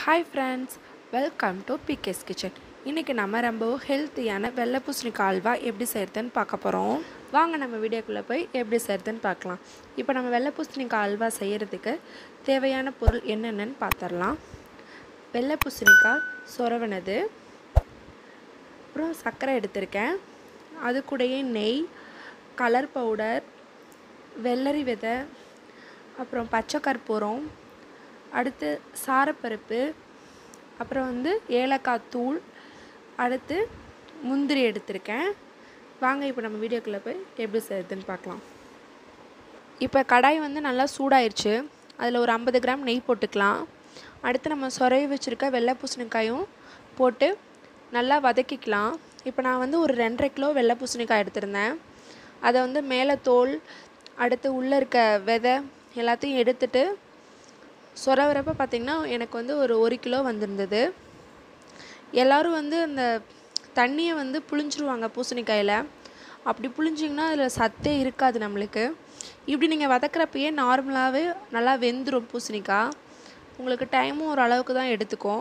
hi friends welcome to PK's kitchen இன்றைக்கி நம்ம ரொம்ப ஹெல்த்தியான வெள்ளை பூசணிக்காய் அல்வா எப்படி செய்கிறதுன்னு பார்க்க போகிறோம் வாங்க நம்ம வீடியோக்குள்ளே போய் எப்படி செய்கிறதுன்னு பார்க்கலாம் இப்போ நம்ம வெள்ளை பூசணிக்காய் அல்வா செய்கிறதுக்கு தேவையான பொருள் என்னென்னு பார்த்துடலாம் வெள்ளை பூசணிக்காய் சொரவனது அப்புறம் சர்க்கரை எடுத்திருக்கேன் அது கூடயே நெய் கலர் பவுடர் வெள்ளரி விதை அப்புறம் பச்சை கற்பூரம் அடுத்து சாரப்பருப்பு அப்புறம் வந்து ஏலக்காய் தூள் அடுத்து முந்திரி எடுத்திருக்கேன் வாங்க இப்போ நம்ம வீடியோக்குள்ளே போய் எப்படி செய்யுதுன்னு பார்க்கலாம் இப்போ கடாய் வந்து நல்லா சூடாயிருச்சு அதில் ஒரு ஐம்பது கிராம் நெய் போட்டுக்கலாம் அடுத்து நம்ம சொரவி வச்சுருக்க வெள்ளை பூசணிக்காயும் போட்டு நல்லா வதக்கிக்கலாம் இப்போ நான் வந்து ஒரு ரெண்டரை கிலோ வெள்ளை பூசணிக்காய் எடுத்திருந்தேன் அதை வந்து மேலே தோல் அடுத்து உள்ளே இருக்க விதை எல்லாத்தையும் எடுத்துட்டு சொரவரப்ப பார்த்திங்கன்னா எனக்கு வந்து ஒரு ஒரு கிலோ வந்திருந்தது எல்லோரும் வந்து அந்த தண்ணியை வந்து புழிஞ்சிருவாங்க பூசணிக்காயில் அப்படி புழிஞ்சிங்கன்னா அதில் சத்தே இருக்காது நம்மளுக்கு இப்படி நீங்கள் வதக்கிறப்பயே நார்மலாகவே நல்லா வெந்துடும் பூசணிக்காய் உங்களுக்கு டைமும் ஒரு அளவுக்கு தான் எடுத்துக்கும்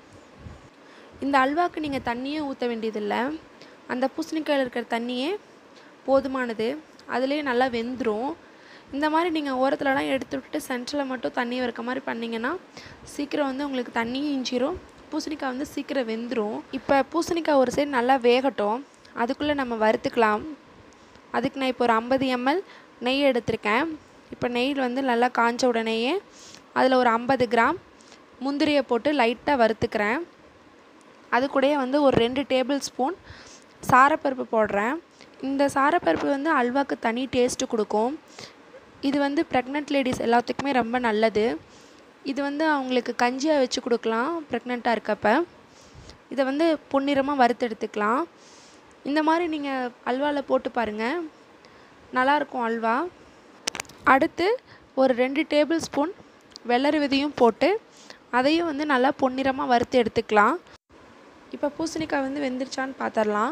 இந்த அல்வாவுக்கு நீங்கள் தண்ணியே ஊற்ற வேண்டியதில்லை அந்த பூசணிக்காயில் இருக்கிற தண்ணியே போதுமானது அதுலேயே நல்லா வெந்துடும் இந்த மாதிரி நீங்கள் ஓரத்துலலாம் எடுத்து விட்டுட்டு சென்டரில் மட்டும் தண்ணி இருக்க மாதிரி பண்ணிங்கன்னா சீக்கிரம் வந்து உங்களுக்கு தண்ணியும் இஞ்சிரும் பூசணிக்காய் வந்து சீக்கிரம் வெந்துடும் இப்போ பூசணிக்காய் ஒரு சைடு நல்லா வேகட்டும் அதுக்குள்ளே நம்ம வறுத்துக்கலாம் அதுக்கு நான் இப்போ ஒரு ஐம்பது எம்எல் நெய் எடுத்திருக்கேன் இப்போ நெய் வந்து நல்லா காஞ்ச உடனேயே அதில் ஒரு ஐம்பது கிராம் முந்திரியை போட்டு லைட்டாக வறுத்துக்கிறேன் அது கூடயே வந்து ஒரு ரெண்டு டேபிள் ஸ்பூன் சாரப்பருப்பு போடுறேன் இந்த சாரப்பருப்பு வந்து அல்வாக்கு தனி டேஸ்ட்டு கொடுக்கும் இது வந்து ப்ரெக்னென்ட் லேடிஸ் எல்லாத்துக்குமே ரொம்ப நல்லது இது வந்து அவங்களுக்கு கஞ்சியாக வச்சு கொடுக்கலாம் ப்ரெக்னெண்ட்டாக இருக்கப்ப இதை வந்து பொன்னிறமாக வறுத்து எடுத்துக்கலாம் இந்த மாதிரி நீங்கள் அல்வாவில் போட்டு பாருங்கள் நல்லாயிருக்கும் அல்வா அடுத்து ஒரு ரெண்டு டேபிள் ஸ்பூன் வெள்ளரி விதையும் போட்டு அதையும் வந்து நல்லா பொன்னிறமாக வறுத்து எடுத்துக்கலாம் இப்போ பூசணிக்காய் வந்து வெந்துருச்சான்னு பார்த்துடலாம்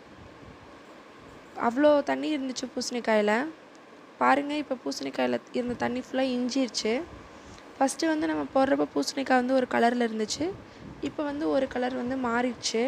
அவ்வளோ தண்ணி இருந்துச்சு பூசணிக்காயில் பாருங்கள் இப்போ பூசணிக்காயில் இருந்த தண்ணி ஃபுல்லாக இஞ்சிருச்சு ஃபஸ்ட்டு வந்து நம்ம போடுறப்ப பூசணிக்காய் வந்து ஒரு கலரில் இருந்துச்சு இப்போ வந்து ஒரு கலர் வந்து மாறிடுச்சு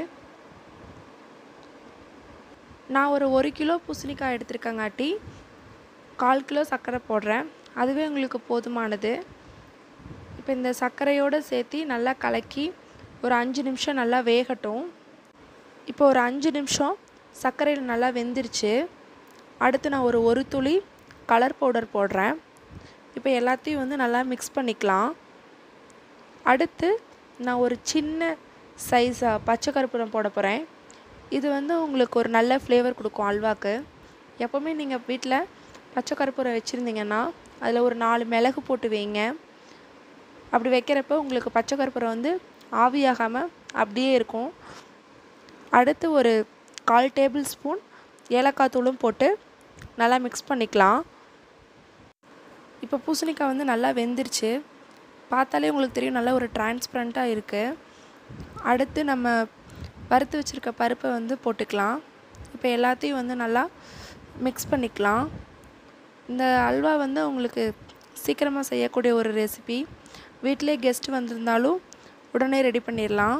நான் ஒரு ஒரு கிலோ பூசணிக்காய் எடுத்திருக்கங்காட்டி கால் கிலோ சர்க்கரை போடுறேன் அதுவே உங்களுக்கு போதுமானது இப்போ இந்த சர்க்கரையோடு சேர்த்து நல்லா கலக்கி ஒரு அஞ்சு நிமிஷம் நல்லா வேகட்டும் இப்போ ஒரு அஞ்சு நிமிஷம் சர்க்கரையில் நல்லா வெந்துருச்சு அடுத்து நான் ஒரு ஒரு துளி கலர் பவுடர் போடுறேன் இப்போ எல்லாத்தையும் வந்து நல்லா மிக்ஸ் பண்ணிக்கலாம் அடுத்து நான் ஒரு சின்ன சைஸாக பச்சை கருப்பூரம் போட போகிறேன் இது வந்து உங்களுக்கு ஒரு நல்ல ஃப்ளேவர் கொடுக்கும் அல்வாக்கு எப்போவுமே நீங்கள் வீட்டில் பச்சை கருப்பூரம் வச்சுருந்தீங்கன்னா அதில் ஒரு நாலு மிளகு போட்டு வைங்க அப்படி வைக்கிறப்ப உங்களுக்கு பச்சை கருப்பூரம் வந்து ஆவியாகாமல் அப்படியே இருக்கும் அடுத்து ஒரு கால் டேபிள் ஸ்பூன் ஏலக்காய் தூளும் போட்டு நல்லா மிக்ஸ் பண்ணிக்கலாம் இப்போ பூசணிக்காய் வந்து நல்லா வெந்துருச்சு பார்த்தாலே உங்களுக்கு தெரியும் நல்லா ஒரு டிரான்ஸ்பரண்ட்டாக இருக்குது அடுத்து நம்ம வறுத்து வச்சுருக்க பருப்பை வந்து போட்டுக்கலாம் இப்போ எல்லாத்தையும் வந்து நல்லா மிக்ஸ் பண்ணிக்கலாம் இந்த அல்வா வந்து உங்களுக்கு சீக்கிரமாக செய்யக்கூடிய ஒரு ரெசிபி வீட்டிலே கெஸ்ட் வந்திருந்தாலும் உடனே ரெடி பண்ணிடலாம்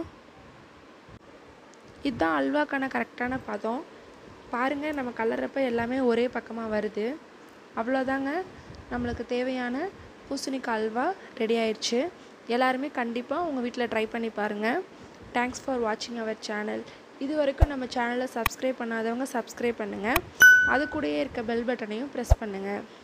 இதுதான் அல்வாக்கான கரெக்டான பதம் பாருங்கள் நம்ம கலர்றப்ப எல்லாமே ஒரே பக்கமாக வருது அவ்வளோதாங்க நம்மளுக்கு தேவையான பூசணிக்காய் அல்வா ரெடி ஆயிடுச்சு எல்லாருமே கண்டிப்பாக உங்கள் வீட்டில் ட்ரை பண்ணி பாருங்கள் தேங்க்ஸ் ஃபார் வாட்சிங் அவர் சேனல் இது வரைக்கும் நம்ம சேனலை சப்ஸ்கிரைப் பண்ணாதவங்க சப்ஸ்கிரைப் பண்ணுங்கள் அது கூடயே இருக்க பெல் பட்டனையும் ப்ரெஸ் பண்ணுங்கள்